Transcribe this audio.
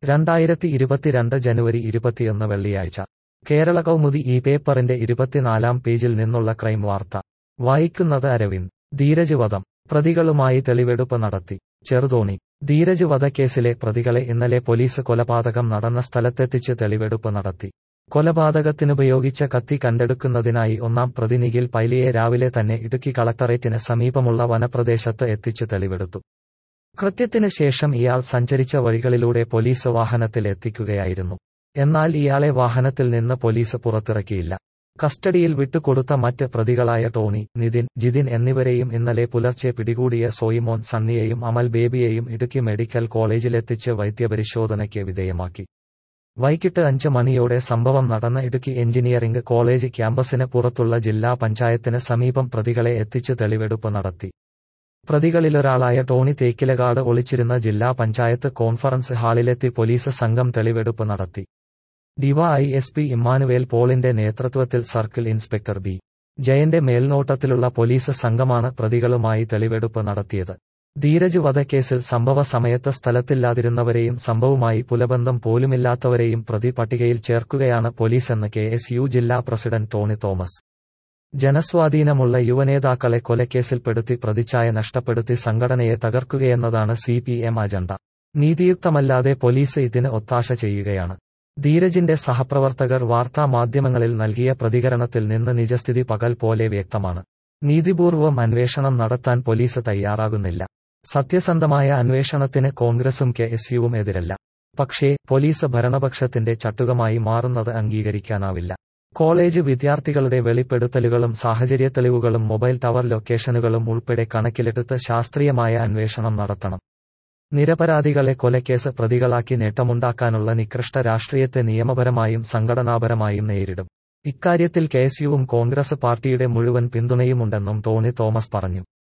രണ്ടായിരത്തി ഇരുപത്തിരണ്ട് ജനുവരി ഇരുപത്തിയൊന്ന് വെള്ളിയാഴ്ച കേരള കൗമുദി ഈ പേപ്പറിന്റെ ഇരുപത്തിനാലാം പേജിൽ നിന്നുള്ള ക്രൈം വാർത്ത വായിക്കുന്നത് അരവിന്ദ് ധീരജ് വധം പ്രതികളുമായി തെളിവെടുപ്പ് നടത്തി ചെറുതോണി ധീരജ് വധക്കേസിലെ പ്രതികളെ ഇന്നലെ പോലീസ് കൊലപാതകം നടന്ന സ്ഥലത്തെത്തിച്ച് തെളിവെടുപ്പ് നടത്തി കൊലപാതകത്തിനുപയോഗിച്ച കത്തി കണ്ടെടുക്കുന്നതിനായി ഒന്നാം പ്രതി നിഖിൽ പൈലിയെ രാവിലെ തന്നെ ഇടുക്കി കളക്ടറേറ്റിന് സമീപമുള്ള വനപ്രദേശത്ത് എത്തിച്ച് തെളിവെടുത്തു കൃത്യത്തിന് ശേഷം ഇയാൾ സഞ്ചരിച്ച വഴികളിലൂടെ പോലീസ് വാഹനത്തിൽ എത്തിക്കുകയായിരുന്നു എന്നാൽ ഇയാളെ വാഹനത്തിൽ നിന്ന് പോലീസ് പുറത്തിറക്കിയില്ല കസ്റ്റഡിയിൽ വിട്ടുകൊടുത്ത മറ്റ് പ്രതികളായ ടോണി നിതിൻ ജിതിൻ എന്നിവരെയും ഇന്നലെ പുലർച്ചെ പിടികൂടിയ സോയിമോൻ സണ്ണിയെയും അമൽ ബേബിയെയും ഇടുക്കി മെഡിക്കൽ കോളേജിലെത്തിച്ച് വൈദ്യപരിശോധനയ്ക്ക് വിധേയമാക്കി വൈകിട്ട് അഞ്ച് മണിയോടെ സംഭവം നടന്ന ഇടുക്കി എഞ്ചിനീയറിംഗ് കോളേജ് ക്യാമ്പസിന് പുറത്തുള്ള ജില്ലാ പഞ്ചായത്തിന് സമീപം പ്രതികളെ എത്തിച്ച് തെളിവെടുപ്പ് നടത്തി പ്രതികളിലൊരാളായ ടോണി തേക്കിലകാട് ഒളിച്ചിരുന്ന ജില്ലാ പഞ്ചായത്ത് കോൺഫറൻസ് ഹാളിലെത്തി പോലീസ് സംഘം തെളിവെടുപ്പ് നടത്തി ഡിവൈ എസ് പി ഇമ്മാനുവേൽ പോളിന്റെ നേതൃത്വത്തിൽ സർക്കിൾ ഇൻസ്പെക്ടർ ബി ജയന്റെ മേൽനോട്ടത്തിലുള്ള പോലീസ് സംഘമാണ് പ്രതികളുമായി തെളിവെടുപ്പ് നടത്തിയത് ധീരജ് വധക്കേസിൽ സംഭവ സമയത്ത് സ്ഥലത്തില്ലാതിരുന്നവരെയും സംഭവവുമായി പുലബന്ധം പോലുമില്ലാത്തവരെയും പ്രതി പട്ടികയിൽ ചേർക്കുകയാണ് പോലീസെന്ന് കെ എസ് യു ജില്ലാ പ്രസിഡന്റ് ടോണി തോമസ് ജനസ്വാധീനമുള്ള യുവനേതാക്കളെ കൊലക്കേസിൽപ്പെടുത്തി പ്രതിച്ഛായ നഷ്ടപ്പെടുത്തി സംഘടനയെ തകർക്കുകയെന്നതാണ് സി പി എം അജണ്ട നീതിയുക്തമല്ലാതെ പോലീസ് ഇതിന് ഒത്താശ ചെയ്യുകയാണ് ധീരജിന്റെ സഹപ്രവർത്തകർ വാർത്താ മാധ്യമങ്ങളിൽ നൽകിയ പ്രതികരണത്തിൽ നിന്ന് നിജസ്ഥിതി പകൽ പോലെ വ്യക്തമാണ് നീതിപൂർവം അന്വേഷണം നടത്താൻ പോലീസ് തയ്യാറാകുന്നില്ല സത്യസന്ധമായ അന്വേഷണത്തിന് കോൺഗ്രസും കെ എസ് യുവും എതിരല്ല പക്ഷേ പോലീസ് ഭരണപക്ഷത്തിന്റെ ചട്ടുകമായി മാറുന്നത് അംഗീകരിക്കാനാവില്ല കോളേജ് വിദ്യാർത്ഥികളുടെ വെളിപ്പെടുത്തലുകളും സാഹചര്യ തെളിവുകളും മൊബൈൽ ടവർ ലൊക്കേഷനുകളും ഉൾപ്പെടെ കണക്കിലെടുത്ത് ശാസ്ത്രീയമായ അന്വേഷണം നടത്തണം നിരപരാധികളെ കൊലക്കേസ് പ്രതികളാക്കി നേട്ടമുണ്ടാക്കാനുള്ള നികൃഷ്ട രാഷ്ട്രീയത്തെ നിയമപരമായും സംഘടനാപരമായും നേരിടും ഇക്കാര്യത്തിൽ കെ എസ് യുവും കോൺഗ്രസ് പാർട്ടിയുടെ മുഴുവൻ പിന്തുണയുമുണ്ടെന്നും ടോണി തോമസ് പറഞ്ഞു